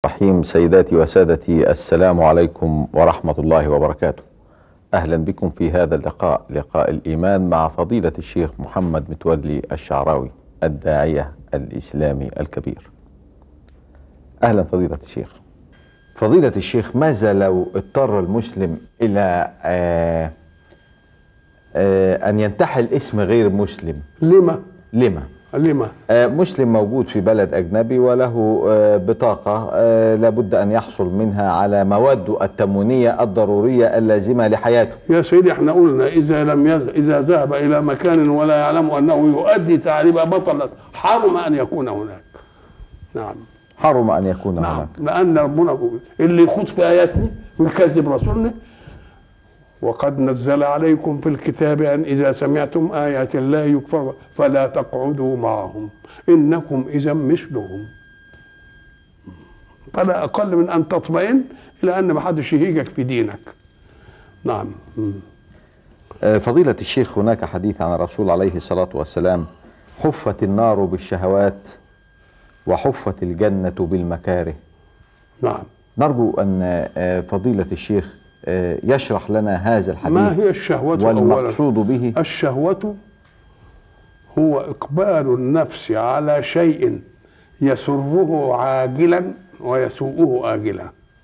الرحيم سيداتي وسادتي السلام عليكم ورحمة الله وبركاته أهلا بكم في هذا اللقاء لقاء الإيمان مع فضيلة الشيخ محمد متولي الشعراوي الداعية الإسلامي الكبير أهلا فضيلة الشيخ فضيلة الشيخ ماذا لو اضطر المسلم إلى آه آه أن ينتحل اسم غير مسلم لما لما؟ لما آه، مسلم موجود في بلد أجنبي وله آه، بطاقة آه، لابد أن يحصل منها على مواده التموينية الضرورية اللازمة لحياته يا سيدي احنا قلنا اذا لم يز... اذا ذهب الى مكان ولا يعلم انه يؤدي تعليم بطلت حرم ان يكون هناك نعم حرم أن يكون نعم هناك لان ربنا بيقول اللي يخوض في اياتنا ويكذب رسولنا وقد نزل عليكم في الكتاب ان اذا سمعتم ايات الله يكفر فلا تقعدوا معهم انكم اذا مثلهم فلا اقل من ان تطمئن الى ان ما حدش يهيجك في دينك نعم مم. آه، فضيلة الشيخ هناك حديث عن الرسول عليه الصلاة والسلام حفت النار بالشهوات وحفت الجنة بالمكاره نعم نرجو أن آه، فضيلة الشيخ آه، يشرح لنا هذا الحديث ما هي الشهوة أولا والمقصود به الشهوة هو إقبال النفس على شيء يسره عاجلا ويسوءه آجلا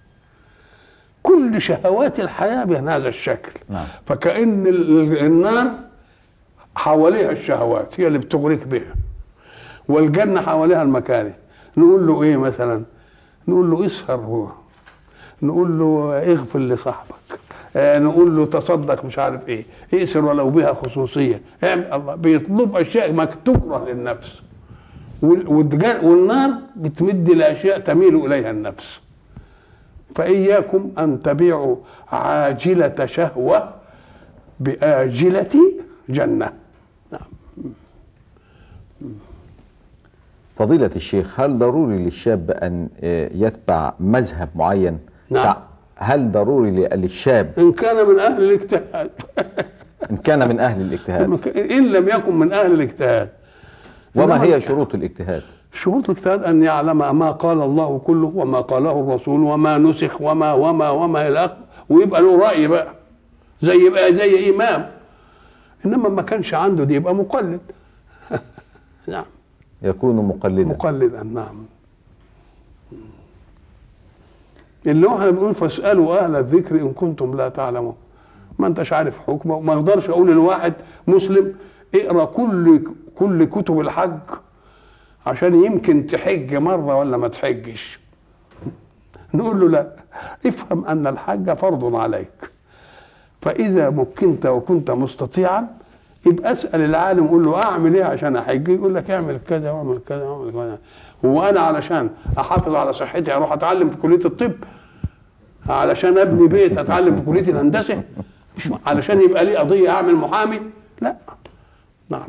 كل شهوات الحياة بهذا الشكل نعم. فكأن ال- النار حواليها الشهوات هي اللي بتغرق بها والجنة حواليها المكاره نقول له ايه مثلا نقول له اسهر هو نقول له اغفر لصاحبك آه نقول له تصدق مش عارف ايه اقسر ولو بها خصوصيه اعمل الله بيطلب اشياء ما تكره للنفس وال- والج- والنار بتمد لاشياء تميل اليها النفس فاياكم ان تبيعوا عاجله شهوه باجله جنه فضيلة الشيخ هل ضروري للشاب أن آه، يتبع مذهب معين؟ نعم. تع- هل ضروري ل- للشاب ان كان من اهل الاجتهاد إن كان من أهل الاجتهاد ان لم يكن من اهل الاجتهاد وما إنما هي شروط الاجتهاد؟ شروط الاجتهاد ان يعلم ما قال الله كله وما قاله الرسول وما نسخ وما وما وما الى اخره ويبقى له راي بقى زي يبقى زي امام انما ما كانش عنده دي يبقى مقلد نعم يكون مقلدا مقلدا نعم اللي هو احنا بنقول فاسالوا اهل الذكر ان كنتم لا تعلمون ما انتش عارف حكمه ما اقدرش اقول لواحد مسلم اقرا كل كل كتب الحج عشان يمكن تحج مره ولا ما تحجش نقول له لا افهم ان الحج فرض عليك فاذا مكنت وكنت مستطيعا يبقى اسال العالم قول له اعمل ايه عشان احج يقول لك اعمل كذا واعمل كذا واعمل كذا هو انا علشان احافظ على صحتي اروح اتعلم في كليه الطب علشان ابني بيت اتعلم في كليه الهندسه مش علشان يبقى لي قضيه اعمل محامي لا نعم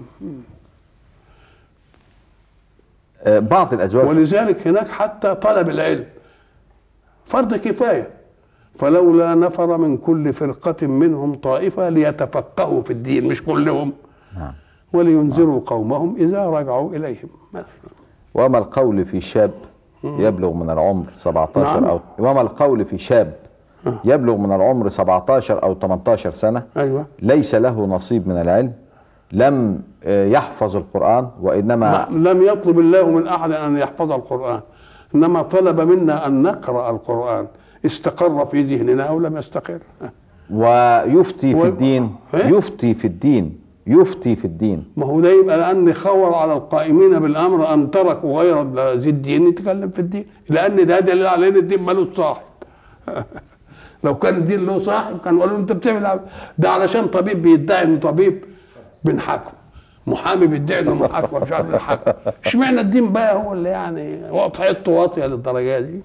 آه، بعض الأزواج ولذلك هناك حتى طلب العلم فرض كفايه فلولا نفر من كل فرقة منهم طائفة ليتفقهوا في الدين مش كلهم نعم. ولينذروا قومهم إذا رجعوا إليهم مثلا وما القول في شاب يبلغ من العمر 17 نعم. أو وما القول في شاب يبلغ من العمر 17 أو 18 سنة أيوة ليس له نصيب من العلم لم آه، يحفظ القرآن وإنما ما لم يطلب الله من أحد أن يحفظ القرآن إنما طلب منا أن نقرأ القرآن استقر في ذهننا أو لم يستقر ويفتي في و- الدين إيه؟ يفتي في الدين يفتي في الدين ما هو ده يبقى لأن خور على القائمين بالأمر أن تركوا غير ذي الدين يتكلم في الدين لأن ده دليل على أن الدين ملوش صاحب لو كان الدين له صاحب كان قالوا له أنت بتعمل عم- ده علشان طبيب بيدعي إنه طبيب بنحاكمه محامي بيدعي انه محاكمه مش عارف بنحاكمه اشمعنى الدين بقى هو اللي يعني وضعيته واطيه للدرجه دي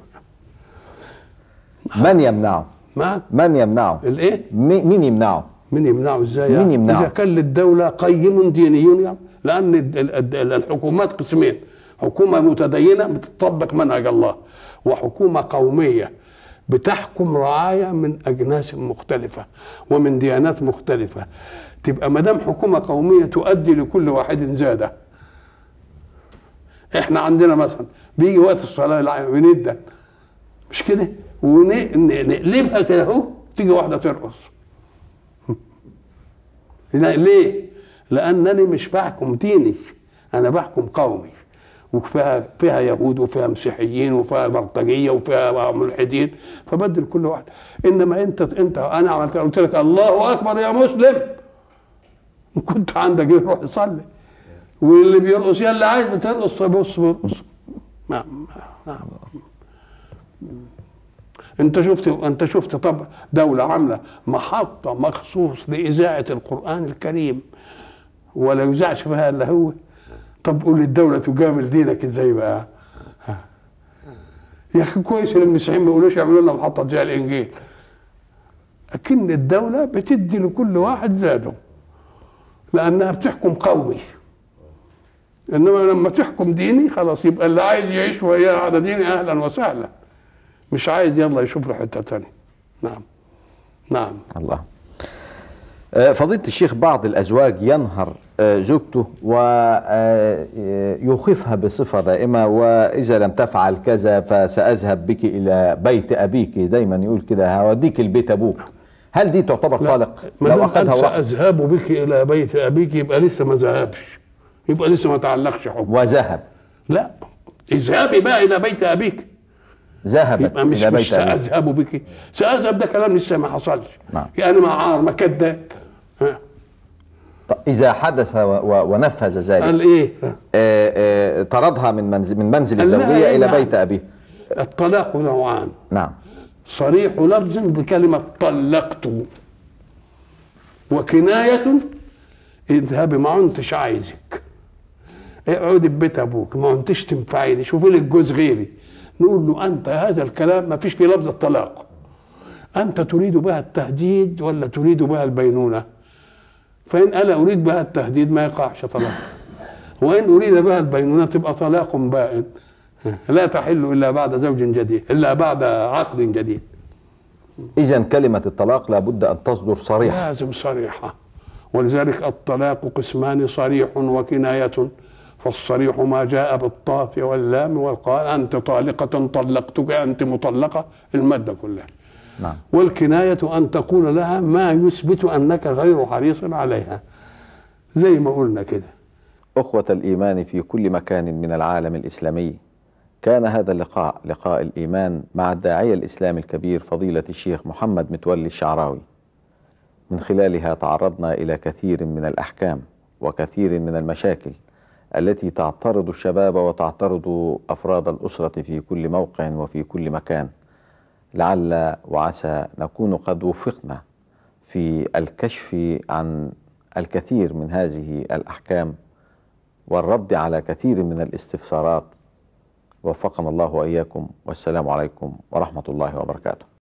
من يمنعه ما من يمنعه الايه مي- مين يمنعه مين يمنعه ازاي مين يعني؟ يمنعه؟ اذا كان للدوله قيم ديني يعني لان ال- ال- ال- الحكومات قسمين حكومه متدينه بتطبق منهج الله وحكومه قوميه بتحكم رعايه من اجناس مختلفه ومن ديانات مختلفه تبقى ما دام حكومه قوميه تؤدي لكل واحد زاده احنا عندنا مثلا بيجي وقت الصلاه الع- بندن مش كده ونقلبها كده اهو تيجي واحده ترقص لا ليه لانني مش بحكم ديني انا بحكم قومي وفيها فيها يهود وفيها مسيحيين وفيها بلطجيه وفيها ملحدين فبدل كل واحد انما انت انت انا عملت قلت لك الله اكبر يا مسلم كنت عندك يروح يصلي واللي بيرقص يا اللي عايز بترقص بص بص نعم نعم انت شفت انت شفت طب دوله عامله محطه مخصوص لاذاعه القران الكريم ولا يذاعش فيها الا هو طب قول الدوله تجامل دينك ازاي بقى يا اخي كويس ان المسيحيين ما يقولوش يعملوا لنا محطه زي الانجيل لكن الدوله بتدي لكل واحد زاده لانها بتحكم قومي انما لما تحكم ديني خلاص يبقى اللي عايز يعيش وياه على ديني اهلا وسهلا مش عايز يلا يشوف له حته ثانيه نعم نعم الله آه، فضيلة الشيخ بعض الأزواج ينهر آه، زوجته ويخيفها بصفة دائمة وإذا لم تفعل كذا فسأذهب بك إلى بيت أبيك دايما يقول كده هوديك البيت أبوك هل دي تعتبر طالق ما لو دام أخذها قال وراح ساذهب بك الى بيت ابيك يبقى لسه ما ذهبش يبقى لسه ما تعلقش حكم وذهب لا اذهبي بقى الى بيت ابيك ذهبت يبقى مش إلى مش بيت أبيك ساذهب بك ساذهب ده كلام لسه ما حصلش نعم. يعني ما عار ما كذاب ها. طب إذا حدث و- و- ونفذ ذلك قال ايه ها. آه، آه، طردها من منزل من منزل قال لها الزوجية إيه إلى نعم. بيت أبيه الطلاق نوعان نعم صريح لفظ بكلمة طلقت وكناية اذهبي ما انتش عايزك اقعدي في بيت ابوك ما انتش تنفعيني شوفي لك جوز غيري نقول له انت هذا الكلام ما فيش فيه لفظ الطلاق انت تريد بها التهديد ولا تريد بها البينونه فان انا اريد بها التهديد ما يقعش طلاق وان اريد بها البينونه تبقى طلاق بائن لا تحل الا بعد زوج جديد الا بعد عقد جديد إذا كلمة الطلاق لابد أن تصدر صريحة لازم صريحة ولذلك الطلاق قسمان صريح وكناية فالصريح ما جاء بالطاف واللام والقال أنت طالقة طلقتك أنت مطلقة المادة كلها نعم والكناية أن تقول لها ما يثبت أنك غير حريص عليها زي ما قلنا كده أخوة الإيمان في كل مكان من العالم الإسلامي كان هذا اللقاء لقاء الإيمان مع الداعية الإسلامي الكبير فضيلة الشيخ محمد متولي الشعراوي من خلالها تعرضنا إلى كثير من الأحكام وكثير من المشاكل التي تعترض الشباب وتعترض أفراد الأسرة في كل موقع وفي كل مكان لعل وعسى نكون قد وفقنا في الكشف عن الكثير من هذه الأحكام والرد على كثير من الاستفسارات وفقنا الله وإياكم والسلام عليكم ورحمة الله وبركاته